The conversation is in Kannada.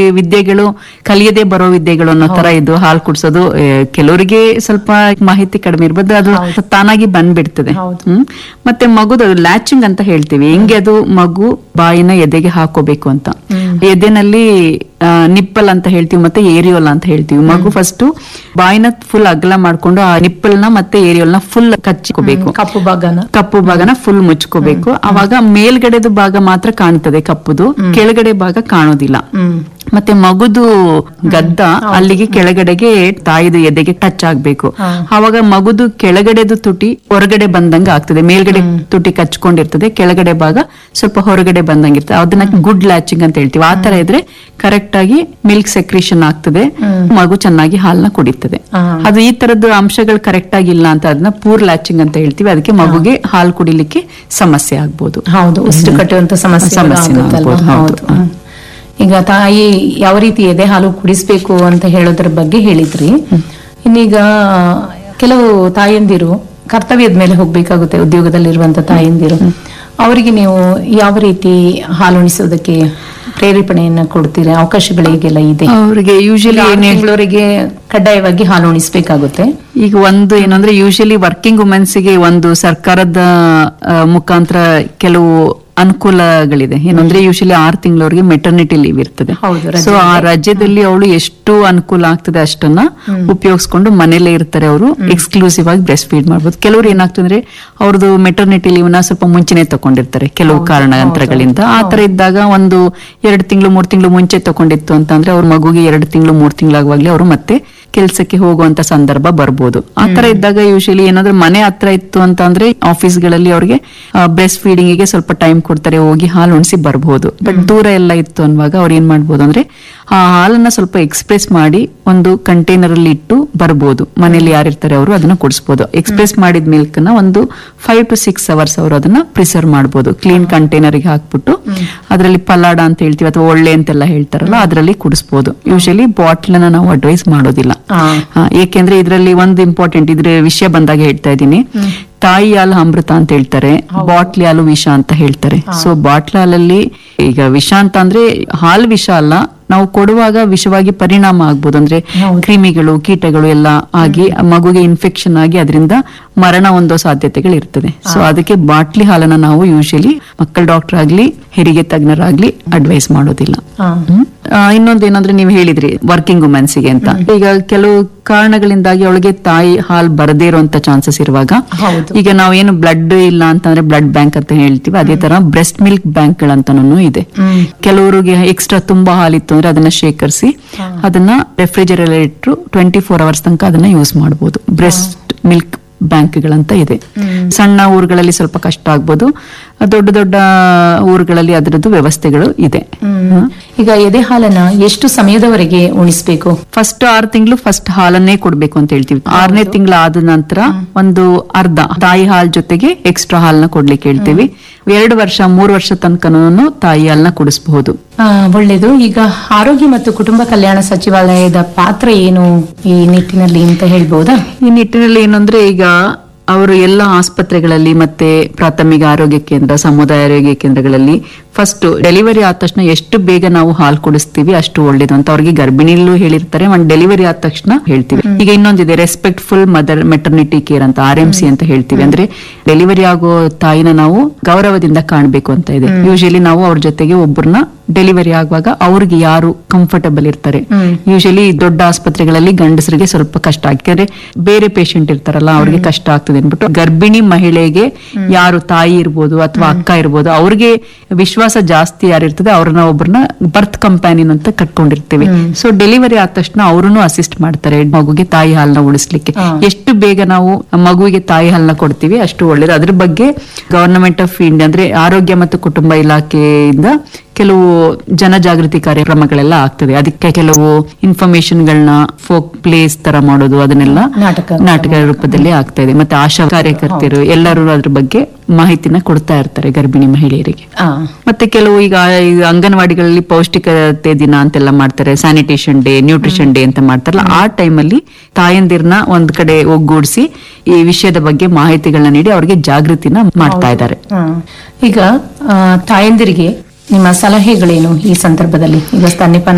ವಿದ್ಯೆಗಳು ಕಲಿಯದೆ ಬರೋ ವಿದ್ಯೆಗಳು ಅನ್ನೋ ತರ ಇದು ಹಾಲು ಕುಡ್ಸೋದು ಆ, ಕೆಲವರಿಗೆ ಸ್ವಲ್ಪ ಮಾಹಿತಿ ಕಡಿಮೆ ಇರ್ಬೋದು ಅದು ತಾನಾಗಿ ಬಂದ್ಬಿಡ್ತದೆ ಹೌದು. ಹ್ಮ್ ಮತ್ತೆ ಮಗುದು ಲ್ಯಾಚಿಂಗ್ ಅಂತ ಹೇಳ್ತೀವಿ ಹೆಂಗೆ ಅದು ಮಗು ಬಾಯಿನ ಎದೆಗೆ ಹಾಕೋಬೇಕು ಅಂತ ಎದೆನಲ್ಲಿ ಆ, ನಿಪ್ಪಲ್ ಅಂತ ಹೇಳ್ತೀವಿ ಮತ್ತೆ ಏರಿಯೋಲ್ ಅಂತ ಹೇಳ್ತೀವಿ ಮಗು ಫಸ್ಟ್ ಬಾಯಿನ ಫುಲ್ ಅಗಲ ಮಾಡ್ಕೊಂಡು ಆ ನಿಪ್ಪಲ್ನ ಮತ್ತೆ ಏರಿಯೋಲ್ನ ಫುಲ್ ಕಚ್ಚಿಕೋಬೇಕು ಕಪ್ಪು ಭಾಗನ ಕಪ್ಪು ಭಾಗನ ಫುಲ್ ಮುಚ್ಕೋಬೇಕು ಅವಾಗ ಮೇಲ್ಗಡೆದು ಭಾಗ ಮಾತ್ರ ಕಾಣ್ತದೆ ಕಪ್ಪುದು ಕೆಳಗಡೆ ಭಾಗ ಕಾಣೋದಿಲ್ಲ ಹ್ಮ್ ಮತ್ತೆ ಮಗುದು ಗದ್ದ ಅಲ್ಲಿಗೆ ಕೆಳಗಡೆಗೆ ತಾಯಿದು ಎದೆಗೆ ಟಚ್ ಆಗ್ಬೇಕು ಅವಾಗ ಮಗುದು ಕೆಳಗಡೆದು ತುಟಿ ಹೊರಗಡೆ ಬಂದಂಗ ಆಗ್ತದೆ ಮೇಲ್ಗಡೆ ತುಟಿ ಕಚ್ಕೊಂಡಿರ್ತದೆ ಕೆಳಗಡೆ ಭಾಗ ಸ್ವಲ್ಪ ಹೊರಗಡೆ ಬಂದಂಗಿರ್ತದೆ ಅದನ್ನ ಗುಡ್ ಲ್ಯಾಚಿಂಗ್ ಅಂತ ಹೇಳ್ತೀವಿ ಆ ತರ ಇದ್ರೆ ಕರೆಕ್ಟ್ ಆಗಿ ಮಿಲ್ಕ್ ಸೆಕ್ರೇಷನ್ ಆಗ್ತದೆ ಮಗು ಚೆನ್ನಾಗಿ ಹಾಲನ್ನ ಕುಡಿತದೆ ಹಾ. ಅದು ಈ ತರದ್ದು ಅಂಶಗಳು ಕರೆಕ್ಟ್ ಆಗಿಲ್ಲ ಅಂತ ಅದನ್ನ ಪೂರ್ ಲ್ಯಾಚಿಂಗ್ ಅಂತ ಹೇಳ್ತೀವಿ ಅದಕ್ಕೆ ಮಗುಗೆ ಹಾಲು ಕುಡಿಲಿಕ್ಕೆ ಸಮಸ್ಯೆ ಆಗ್ಬೋದು ಹೌದು ಉಸಿರು ಕಟ್ಟುವಂತ ಸಮಸ್ಯೆ ಸಮಸ್ಯೆನೂ ಆಗ್ಬೋದು, ಹೌದು. ಹ್ಮ್. ಈಗ ತಾಯಿ ಯಾವ ರೀತಿ ಎದೆ ಹಾಲು ಕುಡಿಸ್ಬೇಕು ಅಂತ ಹೇಳೋದ್ರ ಬಗ್ಗೆ ಹೇಳಿದ್ರಿ ಇನ್ನೀಗ ಕೆಲವು ತಾಯಂದಿರು ಕರ್ತವ್ಯದ ಮೇಲೆ ಹೋಗ್ಬೇಕಾಗುತ್ತೆ ಉದ್ಯೋಗದಲ್ಲಿರುವಂತ ತಾಯಂದಿರು ಅವರಿಗೆ ನೀವು ಯಾವ ರೀತಿ ಹಾಲುಣಿಸೋದಕ್ಕೆ ಪ್ರೇರೇಪಣೆಯನ್ನ ಕೊಡ್ತೀರಾ ಅವಕಾಶಗಳಿಗೆಲ್ಲ ಇದೆ ಅವ್ರಿಗೆ ಯೂಶಲಿ ತಿಂಗಳವರೆಗೆ ಕಡ್ಡಾಯವಾಗಿ ಹಾಲು ಉಣಿಸ್ಬೇಕಾಗುತ್ತೆ ಈಗ ಒಂದು ಏನಂದ್ರೆ ಯೂಶಲಿ ವರ್ಕಿಂಗ್ ವುಮೆನ್ಸ್ಗೆ ಒಂದು ಸರ್ಕಾರದ ಆ, ಮುಖಾಂತರ ಕೆಲವು ಅನುಕೂಲಗಳಿದೆ ಏನಂದ್ರೆ ಯೂಶಲಿ ಆರು ತಿಂಗಳವರೆಗೆ ಮೆಟರ್ನಿಟಿ ಲೀವ್ ಇರ್ತದೆ ಹೌದು, ರಜೆ ಸೊ ಆ ರಾಜ್ಯದಲ್ಲಿ ಅವಳು ಎಷ್ಟು ಅನುಕೂಲ ಆಗ್ತದೆ ಅಷ್ಟನ್ನ ಉಪಯೋಗಿಸ್ಕೊಂಡು ಮನೇಲೇ ಇರ್ತಾರೆ ಅವರು ಎಕ್ಸ್ಕ್ಲೂಸಿವ್ ಆಗಿ ಬ್ರೆಸ್ಟ್ ಫೀಡ್ ಮಾಡ್ಬೋದು ಕೆಲವರು ಏನಾಗ್ತದೆ ಅಂದ್ರೆ ಅವ್ರದ್ದು ಮೆಟರ್ನಿಟಿ ಲೀವ್ ನ ಸ್ವಲ್ಪ ಮುಂಚೆನೆ ತಗೊಂಡಿರ್ತಾರೆ ಕೆಲವು ಕಾರಣಾಂತರಗಳಿಂದ ಆ ತರ ಇದ್ದಾಗ ಒಂದು ಎರಡು ತಿಂಗಳು ಮೂರು ತಿಂಗಳು ಮುಂಚೆ ತಗೊಂಡಿತ್ತು ಅಂತಂದ್ರೆ ಅವ್ರ ಮಗುಗೆ ಎರಡು ತಿಂಗಳು ಮೂರು ತಿಂಗಳಾಗುವಾಗ್ಲೇ ಅವರು ಮತ್ತೆ ಕೆಲ್ಸಕ್ಕೆ ಹೋಗುವಂತ ಸಂದರ್ಭ ಬರ್ಬೋದು ಆ ತರ ಇದ್ದಾಗ ಯೂಶಲಿ ಏನಾದ್ರೂ ಮನೆ ಹತ್ರ ಇತ್ತು ಅಂತ ಅಂದ್ರೆ ಆಫೀಸ್ಗಳಲ್ಲಿ ಅವ್ರಿಗೆ ಬ್ರೆಸ್ಟ್ ಫೀಡಿಂಗ್ ಗೆ ಸ್ವಲ್ಪ ಟೈಮ್ ಕೊಡ್ತಾರೆ ಹೋಗಿ ಹಾಲು ಉಣಿಸಿ ಬರ್ಬೋದು ಬಟ್ ದೂರ ಎಲ್ಲ ಇತ್ತು ಅನ್ನುವಾಗ ಅವ್ರು ಏನ್ ಮಾಡ್ಬೋದು ಅಂದ್ರೆ ಆ ಹಾಲನ್ನ ಸ್ವಲ್ಪ ಎಕ್ಸ್ಪ್ರೆಸ್ ಮಾಡಿ ಒಂದು ಕಂಟೈನರ್ ಅಲ್ಲಿ ಇಟ್ಟು ಬರ್ಬೋದು ಮನೇಲಿ ಯಾರಿರ್ತಾರೆ ಅವರು ಅದನ್ನ ಕುಡಿಸ್ಬೋದು ಎಕ್ಸ್ಪ್ರೆಸ್ ಮಾಡಿದ ಮಿಲ್ಕ್ ನ ಒಂದು ಫೈವ್ ಟು ಸಿಕ್ಸ್ ಅವರ್ಸ್ ಅವರು ಅದನ್ನ ಪ್ರಿಸರ್ವ್ ಮಾಡ್ಬೋದು ಕ್ಲೀನ್ ಕಂಟೈನರ್ ಗೆ ಹಾಕ್ಬಿಟ್ಟು ಅದರಲ್ಲಿ ಪಲಾಡ ಅಂತ ಹೇಳ್ತೀವಿ ಅಥವಾ ಒಳ್ಳೆ ಅಂತೆಲ್ಲ ಹೇಳ್ತಾರಲ್ಲ ಅದರಲ್ಲಿ ಕುಡಿಸ್ಬೋದು ಯೂಶಲಿ ಬಾಟ್ಲ್ ನಾವು ಅಡ್ವೈಸ್ ಮಾಡೋದಿಲ್ಲ ಆ, ಹಾ, ಏಕೆಂದ್ರೆ ಇದರಲ್ಲಿ ಒಂದು ಇಂಪಾರ್ಟೆಂಟ್ ಇದ್ರ ವಿಷಯ ಬಂದಾಗ ಹೇಳ್ತಾ ಇದ್ದೀನಿ ತಾಯಿ ಹಾಲು ಅಮೃತ ಅಂತ ಹೇಳ್ತಾರೆ ಬಾಟ್ಲಿ ಹಾಲು ವಿಷ ಅಂತ ಹೇಳ್ತಾರೆ ಸೊ ಬಾಟ್ಲ್ ಹಾಲಲ್ಲಿ ಈಗ ವಿಷ ಅಂತ ಅಂದ್ರೆ ಹಾಲು ವಿಷ ಅಲ್ಲ ನಾವು ಕೊಡುವಾಗ ವಿಷವಾಗಿ ಪರಿಣಾಮ ಆಗ್ಬೋದು ಅಂದ್ರೆ ಕ್ರಿಮಿಗಳು ಕೀಟಗಳು ಎಲ್ಲ ಆಗಿ ಆ ಮಗುಗೆ ಇನ್ಫೆಕ್ಷನ್ ಆಗಿ ಅದರಿಂದ ಮರಣ ಹೊಂದೋ ಸಾಧ್ಯತೆಗಳು ಇರ್ತದೆ ಸೊ ಅದಕ್ಕೆ ಬಾಟ್ಲಿ ಹಾಲನ್ನ ನಾವು ಯೂಶಲಿ ಮಕ್ಕಳ ಡಾಕ್ಟರ್ ಆಗ್ಲಿ ಹೆರಿಗೆ ತಜ್ಞರಾಗ್ಲಿ ಅಡ್ವೈಸ್ ಮಾಡೋದಿಲ್ಲ ಆ, ಹ್ಮ್. ಆ, ಇನ್ನೊಂದು ಏನಂದ್ರೆ ನೀವು ಹೇಳಿದ್ರಿ ವರ್ಕಿಂಗ್ ವುಮೆನ್ಸ್ಗೆ ಅಂತ ಈಗ ಕೆಲವು ಕಾರಣಗಳಿಂದಾಗಿ ಅವಳಿಗೆ ತಾಯಿ ಹಾಲ್ ಬರದೇ ಇರುವಂತ ಚಾನ್ಸಸ್ ಇರುವಾಗ ಹೌದು. ಈಗ ನಾವೇನು ಬ್ಲಡ್ ಇಲ್ಲ ಅಂತಂದ್ರೆ ಬ್ಲಡ್ ಬ್ಯಾಂಕ್ ಅಂತ ಹೇಳ್ತೀವಿ ಅದೇ ತರ ಬ್ರೆಸ್ಟ್ ಮಿಲ್ಕ್ ಬ್ಯಾಂಕ್ ಗಳಂತನೂ ಇದೆ ಕೆಲವರಿಗೆ ಎಕ್ಸ್ಟ್ರಾ ತುಂಬಾ ಹಾಲಿತ್ತು ಅಂದ್ರೆ ಅದನ್ನ ಶೇಖರಿಸಿ ಅದನ್ನ ರೆಫ್ರಿಜರೇಟರ್ ಇಟ್ಟು ಟ್ವೆಂಟಿ ಫೋರ್ ಅವರ್ಸ್ ತನಕ ಅದನ್ನ ಯೂಸ್ ಮಾಡಬಹುದು ಬ್ರೆಸ್ಟ್ ಮಿಲ್ಕ್ ಬ್ಯಾಂಕ್ಗಳಂತ ಇದೆ ಸಣ್ಣ ಊರುಗಳಲ್ಲಿ ಸ್ವಲ್ಪ ಕಷ್ಟ ಆಗ್ಬೋದು ದೊಡ್ಡ ದೊಡ್ಡ ಊರುಗಳಲ್ಲಿ ಅದರದ್ದು ವ್ಯವಸ್ಥೆಗಳು ಇದೆ ಹ್ಮ್. ಈಗ ಎದೆ ಹಾಲನ್ನ ಎಷ್ಟು ಸಮಯದವರೆಗೆ ಉಣಿಸ್ಬೇಕು ಫಸ್ಟ್ ಆರು ತಿಂಗಳು ಫಸ್ಟ್ ಹಾಲನ್ನೇ ಕೊಡ್ಬೇಕು ಅಂತ ಹೇಳ್ತೀವಿ ಆರನೇ ತಿಂಗಳ ಆದ ನಂತರ ಒಂದು ಅರ್ಧ ತಾಯಿ ಹಾಲ್ ಜೊತೆಗೆ ಎಕ್ಸ್ಟ್ರಾ ಹಾಲ್ನ ಕೊಡ್ಲಿಕ್ಕೆ ಹೇಳ್ತೀವಿ ಎರಡು ವರ್ಷ ಮೂರು ವರ್ಷ ತನಕನೂ ತಾಯಿ ಹಾಲ್ನ ಕುಡಿಸಬಹುದು ಆ, ಒಳ್ಳೇದು ಈಗ ಆರೋಗ್ಯ ಮತ್ತು ಕುಟುಂಬ ಕಲ್ಯಾಣ ಸಚಿವಾಲಯದ ಪಾತ್ರ ಏನು ಈ ನಿಟ್ಟಿನಲ್ಲಿ ಅಂತ ಹೇಳ್ಬೋದಾ ಈ ನಿಟ್ಟಿನಲ್ಲಿ ಏನಂದ್ರೆ ಈಗ ಅವರು ಎಲ್ಲ ಆಸ್ಪತ್ರೆಗಳಲ್ಲಿ ಮತ್ತೆ ಪ್ರಾಥಮಿಕ ಆರೋಗ್ಯ ಕೇಂದ್ರ ಸಮುದಾಯ ಆರೋಗ್ಯ ಕೇಂದ್ರಗಳಲ್ಲಿ ಫಸ್ಟ್ ಡೆಲಿವರಿ ಆದ ತಕ್ಷಣ ಎಷ್ಟು ಬೇಗ ನಾವು ಹಾಲು ಕುಡಿಸ್ತೀವಿ ಅಷ್ಟು ಒಳ್ಳೇದು ಅಂತ ಅವ್ರಿಗೆ ಗರ್ಭಿಣಿಲೂ ಹೇಳಿರ್ತಾರೆ ಒಂದ್ ಡೆಲಿವರಿ ಆದ ತಕ್ಷಣ ಹೇಳ್ತೀವಿ ಈಗ ಇನ್ನೊಂದಿದೆ ರೆಸ್ಪೆಕ್ಟ್ಫುಲ್ ಮದರ್ ಮೆಟರ್ನಿಟಿ ಕೇರ್ ಅಂತ ಆರ್ ಎಂ ಸಿ ಅಂತ ಹೇಳ್ತೀವಿ ಅಂದ್ರೆ ಡೆಲಿವರಿ ಆಗೋ ತಾಯಿನ ನಾವು ಗೌರವದಿಂದ ಕಾಣ್ಬೇಕು ಅಂತ ಇದೆ ಯೂಶಲಿ ನಾವು ಅವ್ರ ಜೊತೆಗೆ ಒಬ್ಬರನ್ನ ಡೆಲಿವರಿ ಆಗುವಾಗ ಅವ್ರಿಗೆ ಯಾರು ಕಂಫರ್ಟಬಲ್ ಇರ್ತಾರೆ ಯೂಶಲಿ ದೊಡ್ಡ ಆಸ್ಪತ್ರೆಗಳಲ್ಲಿ ಗಂಡಸರಿಗೆ ಸ್ವಲ್ಪ ಕಷ್ಟ ಯಾಕಂದ್ರೆ ಬೇರೆ ಪೇಷಂಟ್ ಇರ್ತಾರಲ್ಲ ಅವ್ರಿಗೆ ಕಷ್ಟ ಆಗ್ತದೆ ಅನ್ಬಿಟ್ಟು ಗರ್ಭಿಣಿ ಮಹಿಳೆಗೆ ಯಾರು ತಾಯಿ ಇರ್ಬೋದು ಅಥವಾ ಅಕ್ಕ ಇರ್ಬೋದು ಅವ್ರಿಗೆ ವಿಶ್ವಾಸ ಜಾಸ್ತಿ ಯಾರಿರ್ತದೆ ಅವ್ರನ್ನ ಒಬ್ಬರನ್ನ ಬರ್ತ್ ಕಂಪ್ಯಾನಿಯನ್ ಅಂತ ಕಟ್ಕೊಂಡಿರ್ತೀವಿ ಸೊ ಡೆಲಿವರಿ ಆದ ತಕ್ಷಣ ಅವ್ರನ್ನು ಅಸಿಸ್ಟ್ ಮಾಡ್ತಾರೆ ಮಗುಗೆ ತಾಯಿ ಹಾಲನ್ನ ಉಳಿಸ್ಲಿಕ್ಕೆ ಎಷ್ಟು ಬೇಗ ನಾವು ಮಗುವಿಗೆ ತಾಯಿ ಹಾಲನ್ನ ಕೊಡ್ತೀವಿ ಅಷ್ಟು ಒಳ್ಳೇದು ಅದ್ರ ಬಗ್ಗೆ ಗವರ್ನಮೆಂಟ್ ಆಫ್ ಇಂಡಿಯಾ ಅಂದ್ರೆ ಆರೋಗ್ಯ ಮತ್ತು ಕುಟುಂಬ ಇಲಾಖೆಯಿಂದ ಕೆಲವು ಜನಜಾಗೃತಿ ಕಾರ್ಯಕ್ರಮಗಳೆಲ್ಲ ಆಗ್ತದೆ ಅದಕ್ಕೆ ಕೆಲವು ಇನ್ಫಾರ್ಮೇಶನ್ ಗಳನ್ನ ಫೋಕ್ ಪ್ಲೇಸ್ ತರ ಮಾಡೋದು ಅದನ್ನೆಲ್ಲ ನಾಟಕ ನಾಟಕ ರೂಪದಲ್ಲಿ ಆಗ್ತಾ ಇದೆ ಮತ್ತೆ ಆಶಾ ಕಾರ್ಯಕರ್ತರು ಎಲ್ಲರೂ ಅದ್ರ ಬಗ್ಗೆ ಮಾಹಿತಿನ ಕೊಡ್ತಾ ಇರ್ತಾರೆ ಗರ್ಭಿಣಿ ಮಹಿಳೆಯರಿಗೆ ಆ, ಮತ್ತೆ ಕೆಲವು ಈಗ ಈಗ ಅಂಗನವಾಡಿಗಳಲ್ಲಿ ಪೌಷ್ಟಿಕತೆ ದಿನ ಅಂತೆಲ್ಲ ಮಾಡ್ತಾರೆ ಸ್ಯಾನಿಟೇಷನ್ ಡೇ ನ್ಯೂಟ್ರಿಷನ್ ಡೇ ಅಂತ ಮಾಡ್ತಾರಲ್ಲ ಆ ಟೈಮಲ್ಲಿ ತಾಯಂದಿರ್ನ ಒಂದ್ ಕಡೆ ಒಗ್ಗೂಡಿಸಿ ಈ ವಿಷಯದ ಬಗ್ಗೆ ಮಾಹಿತಿಗಳನ್ನ ನೀಡಿ ಅವರಿಗೆ ಜಾಗೃತಿನ ಮಾಡ್ತಾ ಇದ್ದಾರೆ ಆ. ಈಗ ಆ, ತಾಯಂದಿರಿಗೆ ನಿಮ್ಮ ಸಲಹೆಗಳೇನು ಈ ಸಂದರ್ಭದಲ್ಲಿ ಈಗ ಸ್ತನ್ಯಪಾನ